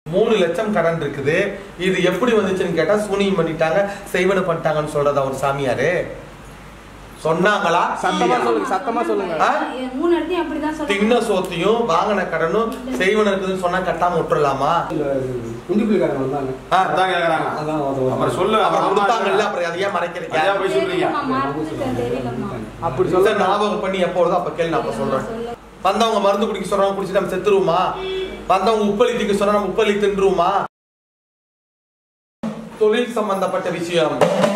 மூணு லட்சம் கடன் இருக்குது இது எப்படி வந்துச்சுன்னு கேட்டா சூனியம் பண்ணிட்டாங்க செய்வன பண்ணிட்டாங்கன்னு சொல்றதா ஒரு சாமியாரு சொன்னாங்களா சத்தமா இல்லையா? சொல்லுங்க சத்தமா சொல்லுங்க ஆ? மூணு இடத்தையும் அப்படிதான் தின்ன சொல்லுங்க சோத்தையும் வாங்கின கடனும் செய்வன இருக்குதுன்னு சொன்னா கட்டாம விட்டுறலாமா குண்டிப்புலிக்காரங்க வந்தாங்க ஆ, அதான் கேக்குறாங்க அதான் ஒரு- அப்புறம் சொல்லு அப்புறம் அப்புறம் கொடுத்தாங்கல்ல அப்புறம் அதையே மறைக்கிறீங்க ஐயா போய் சொல்றீங்க தெரியலம்மா, மறந்துட்டேன், தெரியலம்மா. அப்படி சார் சொல்ல ஞாபகம் பண்ணி எப்போ வருதோ அப்ப கேள்வி நான் அப்ப சொல்றேன் சொல்லு. வந்தவங்க மருந்து குடிக்க சொல்றாங்க குடிச்சு நம்ம செத்துருவோமா வந்தவங்க உப்பளி திக்க சொன்னா நம்ம உப்பளி தின்றுவோமா தொழில் சம்பந்தப்பட்ட விஷயம்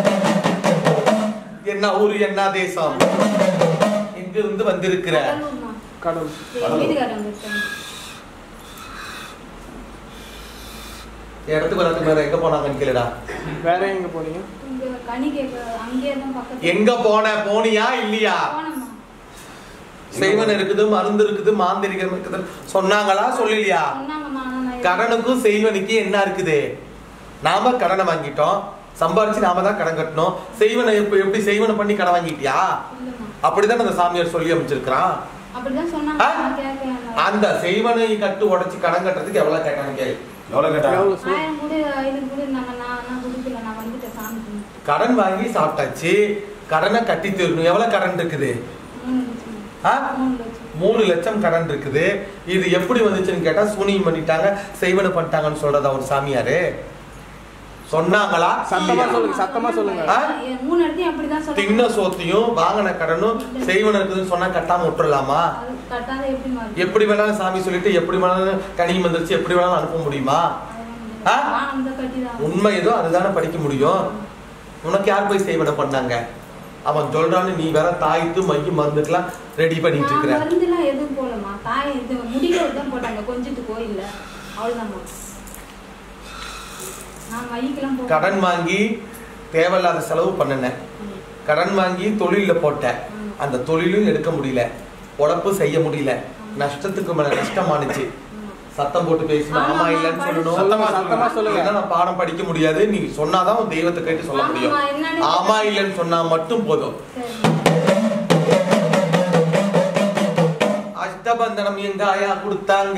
என்ன ஊரு என்ன தேசம் எங்க இருந்து வந்திருக்கிற கடலூர்மா. கடவுள் என் வீட்டுக்காரங்க இருக்காங்க. இடத்துக்கு வரதுக்கு வேற எங்க போனாங்கன்னு கேளுடா வேற எங்க போனீங்க இங்க கனி கேக்க அங்கேயே தான் பக்கத்துல எங்க போன போனியா இல்லையா போனோம்மா. செய்வன் இருக்குது மருந்து இருக்குது மாந்திரிகம் இருக்குது சொன்னாங்களா சொல்லலையா சொன்னாங்கம்மா, ஆனா நான் கடனுக்கும் செய்வனுக்கு என்ன இருக்குது நாம கடனை வாங்கிட்டோம் சம்பாரிச்சு நாம தான் கடன் கட்டணும் செய்வனை எப்ப- எப்படி செய்வனை பண்ணி கடன் வாங்கிட்டியா இல்லம்மா. அப்படிதான் அந்த சாமியார் சொல்லி அமைச்சிருக்கிறான் அப்படிதான் ஆ? சொன்னாங்க நான் கேட்கல. அந்த செய்வனை கட்டு உடைச்சு கடன் கட்டுறதுக்கு எவ்வளவு கேட்டாங்க கேளு எவ்வளவு கேட்டாங்க எவ்வளவு சொல் ஆயிரம் கொடு, ஐநூறு கொடு, நான் நான் நான் கொடுக்கல, நான் வந்துட்டேன் சாமி கும்பிட்டு. கடன் வாங்கி சாப்பிட்டாச்சு கடனை கட்டி தீரணும் எவ்வளவு கடன் இருக்குது மூணு லட்சம். ஆ? மூணு லட்சம். மூணு லட்சம் கடன் இருக்குது இது எப்படி வந்துச்சுன்னு கேட்டா சூனியம் பண்ணிட்டாங்க செய்வனை பண்ணிட்டாங்கன்னு சொல்றதா ஒரு சாமியாரு சொன்னாங்களா சத்தமா இல்லையா? சொல்லுங்க சத்தமா சொல்லுங்க ஆ? என் மூணு இடத்தையும் அப்படிதான் தின்ன சொல்லுங்க. சோத்தையும் வாங்கின கடனும் செய்வன இருக்குதுன்னு சொன்னா கட்டாம விட்டுறலாமா அது கட்டாத எப்படி மாறும்? எப்படி வேணாலும் சாமி சொல்லிட்டு எப்படி வேணாலும் கனி வந்துருச்சு எப்படி வேணாலும் அனுப்ப முடியுமா ஆ? வானம் தான் கட்டிதான். உண்மை ஏதோ அதுதானே படிக்க முடியும் உனக்கு யார் போய் செய்வன பண்ணாங்க அவன் சொல்றான்னு நீ வேற தாய்த்து மைய மருந்துக்கெல்லாம் ரெடி பண்ணிட்டு நான் இருக்கிற மருந்துலாம் எதுவும் போடலம்மா. தாய் இது முடிகளை தான் போட்டாங்க கொஞ்சத்து கோயில்ல அவ்வளவுதாம்மா நான் மைக்கெல்லாம் போடல. கடன் வாங்கி தேவையில்லாத செலவு பண்ணினேன் ம். கடன் வாங்கி தொழில போட்டேன் ம். அந்த தொழிலும் எடுக்க முடியல உழைப்பு செய்ய முடியல நஷ்டத்துக்கு மேல நஷ்டமானுச்சு ம். சத்தம் போட்டு பேசணும் ஆமா ஆமாம்மா, இல்லைன்னு படிச்சு சொல்லணும் சத்தமா சத்தமா சொல்லுங்க இல்லைன்னா நான் பாடம் படிக்க முடியாது நீ சொன்னாதான் உன் தெய்வத்தை கேட்டு சொல்ல முடியும் ஆமாம்மா, என்னன்னு ஆமா இல்லைன்னு சொன்னா மட்டும் போதும் சரி. அஷ்டபந்தனம் எங்க ஆயா கொடுத்தாங்க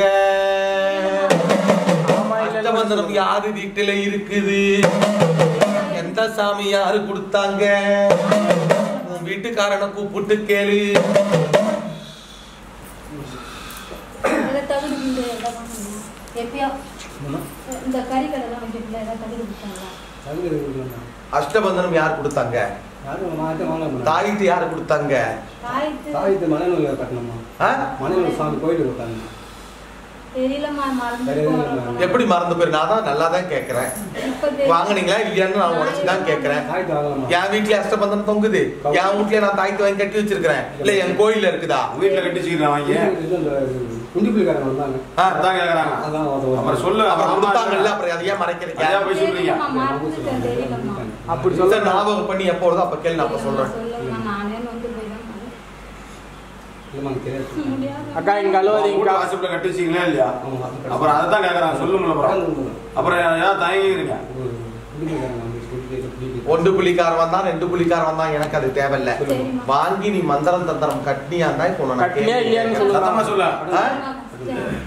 ஆமா இல்ல அஷ்டபந்தனம் யாரு வீட்டுல இருக்குது எந்த சாமி யாரு கொடுத்தாங்க உன் வீட்டுக்காரனை கூப்பிட்டு கேளு இதை தகுடு இந்த இதெல்லாம் பண்ணுங்க. எப்பயோ இந்த கறி கடைலாம் வைக்கிறதுல ஏதாவது தகுடு கொடுத்தாங்களா சங்கரி கொடுக்கலாமா? அஷ்டபந்தனம் யார் கொடுத்தாங்க யாரும் மாத்த வாங்க தாயிட்டு யாரு கொடுத்தாங்க தாய்த்து தாயத்து மலைநூல் கட்டணுமா ஆ? மலைநூல் சாமி கோயிலுக்கு கொடுத்தாங்க தெரியலம்மா மறந்து தெரியல. போறோம். எப்படி மறந்து போயிரு நான் தான் நல்லா தான் கேட்கறேன் இப்ப தெரியும். வாங்குனீங்களா இல்லையான்னு நான் உடச்சு தான் கேட்கறேன் தாயத்து வாங்கலாமா என் வீட்ல அஷ்டபந்தனம் தொங்குது என் வீட்லயே நான் தாய்த்து வாங்கி கட்டி வச்சிருக்கிறேன் இல்ல என் கோயில்ல இருக்குதா வீட்டுல கட்டி வச்சுக்கிறேன் வாங்கி இது இந்த குண்டிப்புலிக்காரங்க வந்தாங்க ஆ, அதான் கேக்குறாங்க அதான் ஒரு- அப்புறம் சொல்லு அப்புறம் அப்புறம் கொடுத்தாங்கல்ல அப்புறம் அதையே மறைக்கிறீங்க ஐயா போய் சொல்றீங்க தெரியலம்மா, மறந்துட்டேன், தெரியலம்மா. அப்படி சார் சொல்ல ஞாபகம் பண்ணி எப்போ வருதோ அப்ப கேள்வி நான் அப்ப சொல்றேன் சொல்லுங்கம்மா, நானே வந்து போய் தான் பண்ணேன். இல்லைம்மா எனக்கு தெரியாது முடியாது. அக்கா இங்க வீட்டு அழுவாதீங்கக்கா வாசப்பட கட்டி வச்சிங்களா இல்லையா ஆமா, அது கட்டணும். அப்புறம் அதை தான் கேக்குறாங்க சொல்லுங்கள அப்புறம் அப்புறம் ஏன் தயங்கிக்கிறீங்க ஒரு குண்டிப்புலிக்காரங்க வந்து குடிக்க- குடிக்க- ஒன்று புள்ளிக்காரன் வந்தான் ரெண்டு புள்ளிக்காரன் வந்தான் எனக்கு அது தேவையில்ல சரிம்மா. வாங்கி நீ மந்திரம் தந்திரம் கட்டினியா இருந்தா இப்போ நான் கட்டினியா இல்லையான்னு கேட்கிறேன். சத்தமா சொல்லுங்க சொல்ல ஆ? சரி.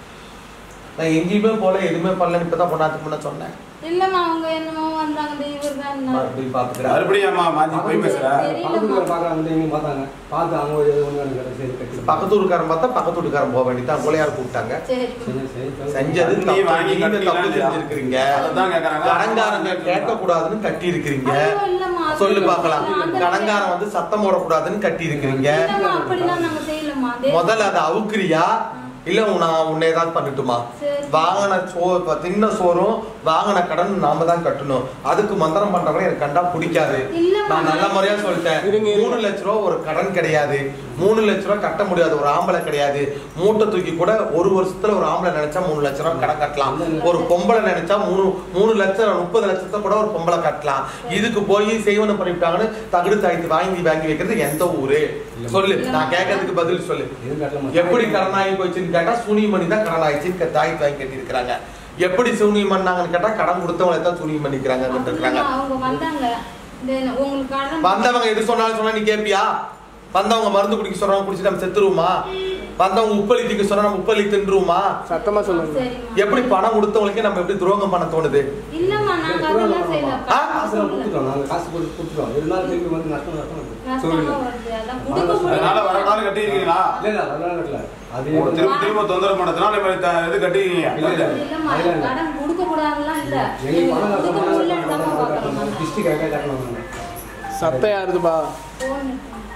நான் எங்கேயுமே போல எதுவுமே பண்ணல இப்பதான் பொண்ணாத்துக்கு முன்ன சொன்னேன் இல்லம்மா அவங்க என்னமோ வந்தாங்க இந்த இவர் தான் மறுபடியும் பாத்துக்கிறேன் மறுபடியும் அம்மா மாத்தி போய் பேசுற பக்கத்து வீட்டுல பார்க்கறாங்க வந்து இவங்க பார்த்தாங்க பார்த்து அவங்க ஒரு ஒண்ணு ரெண்டு கடை சரி கட்டி பக்கத்து வீட்டுக்காரன் பார்த்தா பக்கத்து வீட்டுக்காரன் போக வேண்டியதான் கொலையார் கூப்பிட்டாங்க சரி சரி, சரி, சரி. செஞ்சது நீ தப்பு. வாங்கி நீங்க கட்டிக்கலாம் தப்பு இல்லையா? செஞ்சிருக்கிறீங்க அதான் கேக்குறாங்க கடன்காரங்க கேட்க கூடாதுன்னு கட்டி இருக்கிறீங்க ஐயோ, இல்லம்மா, அது சொல்லு இல்ல. பார்க்கலாம் அந்த- கடன்காரன் வந்து சத்தம் போடக்கூடாதுன்னு கட்டி இருக்கிறீங்க இல்லம்மா, அப்படிலாம் நாங்க செய்யலம்மா. அதே- முதல்ல அதை அவுக்குறியா இல்ல நான் உன்னை ஏதாவது பண்ணட்டுமா சரி. வாங்கின சோ இப்ப தின்ன சோறும் வாங்கின கடன் நாம தான் கட்டணும் அதுக்கு மந்திரம் பண்றவங்க எனக்கு கண்டா பிடிக்காது இல்லம்மா, நான் நல்ல முறையா சொல்லிட்டேன் இருங்க, இருங்க. மூணு லட்ச ரூபா ஒரு கடன் கிடையாது மூணு லட்ச ரூபா கட்ட முடியாது ஒரு ஆம்பளை கிடையாது மூட்டை தூக்கி கூட ஒரு வருஷத்துல ஒரு ஆம்பளை நினைச்சா மூணு லட்ச ரூபா கடன் கட்டலாம் ஒரு பொம்பளை நினைச்சா மூணு மூணு லட்சம் முப்பது லட்சத்தை கூட ஒரு பொம்பளை கட்டலாம் இதுக்கு போய் செய்வன பண்ணிவிட்டாங்கன்னு தகுடு தாய்த்து வாங்கி வாங்கி வைக்கிறது எந்த ஊரு சொல்லு நான் கேட்கறதுக்கு பதில் சொல்லு எதுவும் கட்டலாமா? எப்படி கடன் ஆகி போச்சுன்னு கேட்டா சூனியம் பண்ணி தான் கடன் ஆயிடுச்சு தாய்த்து வாங்கி கட்டி இருக்கிறாங்க எப்படி சூனியம் பண்ணாங்கன்னு கேட்டா கடன் கொடுத்தவங்களை தான் சூனியம் பண்ணிக்கிறாங்க இருக்காங்க அப்படிதான் அவங்க வந்தாங்க இந்த உங்களுக்கு கடன் வந்தவங்க எது சொன்னாலும் சொன்னா நீ கேப்பியா வந்தவங்க மருந்து குடிக்க சொல்றாங்க குடிச்சு நம்ம செத்துருவோமா வந்தவங்க உப்பளித்துக்கு சொன்னா நம்ம உப்பளி தின்றுமா சத்தமா சொல்லுங்க சரிம்மா. எப்படி பணம் கொடுத்தவங்களுக்கே நம்ம எப்படி துரோகம் பண்ண தோணுது இல்லம்மா நாங்க அதெல்லாம் செய்யல ஆ? காசுலாம் கொடுத்துட்டோம் நாங்கள் காசு போட்டு கொடுத்துட்டோம் இருந்தாலும் திரும்பி வந்து நஷ்டம் நஷ்டம் வருது. நஷ்டமா சூழ்நிலை. வருது அதான் கொடுக்க அதனால வர முடியாது நாள் கட்டியிருக்கீங்களா இல்ல இல்ல அதெல்லாம் கட்டல அது உங்களை திரும்ப திரும்ப தொந்தரவு பண்ணதுனால இந்த மாதிரி த- இது கட்டிருக்கீங்க இல்ல, இல்ல. இல்லம்மா அதெல்லாம் இல்ல. கடன் கொடுக்க கூடாதுலாம் இல்ல எங்களுக்கு பணம் கொடுக்க கட்டணும், பணம் முடியலன்னு தான் கட்டணும், பாக்குறோம் டிஸ்ட்ரிக்ட் கரெக்டாக கட்டணும் நாங்கள். சத்தம் யாருதுப்பா போன்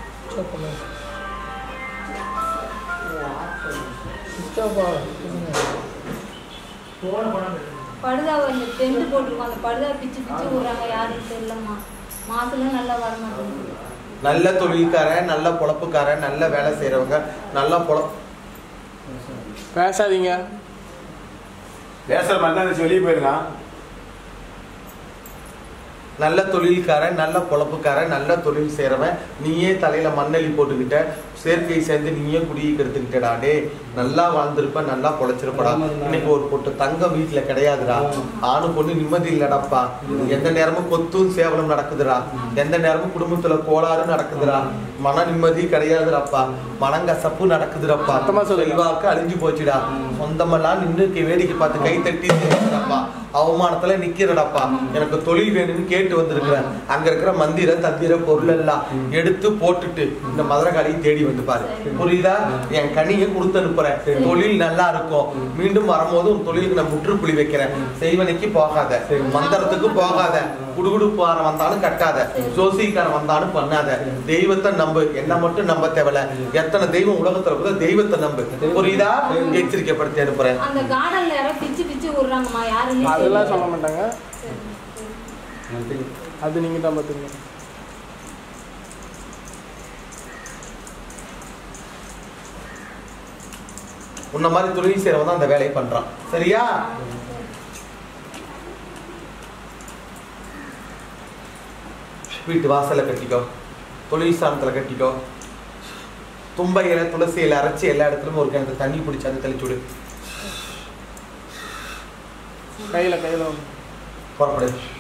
படுதாவை இந்த டென்ட் போட்டிருக்கோம் அந்த படுதா பிச்சு பிச்சு விடுறாங்க யாரும் தெரியலம்மா மாசத்துல நல்லா வர மாட்டேங்குது நல்ல தொழில்காரன் நல்ல பொழப்புக்காரன் நல்ல வேலை செய்யறவங்க நல்ல பொழப்பு பேசாதீங்க பேசுற மாதிரி தான் இருந்துச்சு, வெளியே போயிருங்க நல்ல தொழில்காரன் நல்ல பொழப்புக்காரன் நல்ல தொழில் செய்யறவன் நீயே தலையில மண்ணெளி போட்டுக்கிட்ட சேர்க்கை சேர்ந்து நீயே குடியை கெடுத்துக்கிட்டடா டே நல்லா வாழ்ந்திருப்ப நல்லா பொழைச்சிருப்படா இன்னைக்கு ஒரு பொட்டு தங்கம் வீட்டுல கிடையாதுடா ஆணு பொண்ணு நிம்மதி இல்லடாப்பா எந்த நேரமும் கொத்தும் சேவலும் நடக்குதுடா எந்த நேரமும் குடும்பத்துல கோளாறு நடக்குதுடா மன நிம்மதி கிடையாதுடாப்பா மனங்கசப்பு நடக்குதுடாப்பா சத்தமா சொல்லுங்க. செல்வாக்கு அழிஞ்சு போச்சுடா சொந்தமெல்லாம் நின்று கை- வேடிக்கை பார்த்து கை தட்டி நிக்கிறடப்பா. அவமானத்துல நிக்கிறடப்பா எனக்கு தொழில் வேணும்னு கேட்டு வந்திருக்கிறேன் அங்க இருக்கிற மந்திர தந்திர பொருள் எல்லாம் எடுத்து போட்டுட்டு இந்த மதுரகாளியை தேடி வந்து பாரு புரியுதா என் கனியை கொடுத்து அனுப்புறேன் தொழில் நல்லா இருக்கும் மீண்டும் வரும்போது உன் தொழிலுக்கு நான் முற்றுப்புள்ளி வைக்கிறேன் செய்வனைக்கு போகாத மந்திரத்துக்கு போகாத குடுகுடுப்பாரன் வந்தாலும் கட்டாத ஜோசிக்காரன் வந்தாலும் பண்ணாத தெய்வத்தை நம்பு என்ன மட்டும் நம்ப தேவையில்ல எத்தனை தெய்வம் உலகத்துல கூட தெய்வத்தை நம்பு புரியுதா எச்சரிக்கைப்படுத்தி அனுப்புறேன் அந்த கார்டன்ல யாரோ பிச்சு பிச்சு விடுறாங்கம்மா யாருன்னு அதெல்லாம் தெரியல. சொல்ல மாட்டாங்க சரி, சரி. எனக்கு தெரியும். அது நீங்க தான் பார்த்துங்க உன்ன மாதிரி தொழில் செய்யறவன் தான் அந்த வேலையை பண்றான் சரியா வீட்டு வாசல்ல கட்டிக்கோ தொழில் ஸ்தானத்துல கட்டிக்கோ தும்பை இலை துளசி இலை அரைச்சி எல்லா இடத்துலயும் ஒரு கிணத்து தண்ணி பிடிச்சி அதை தெளிச்சு விடு கையில கையில வந்து புறப்படு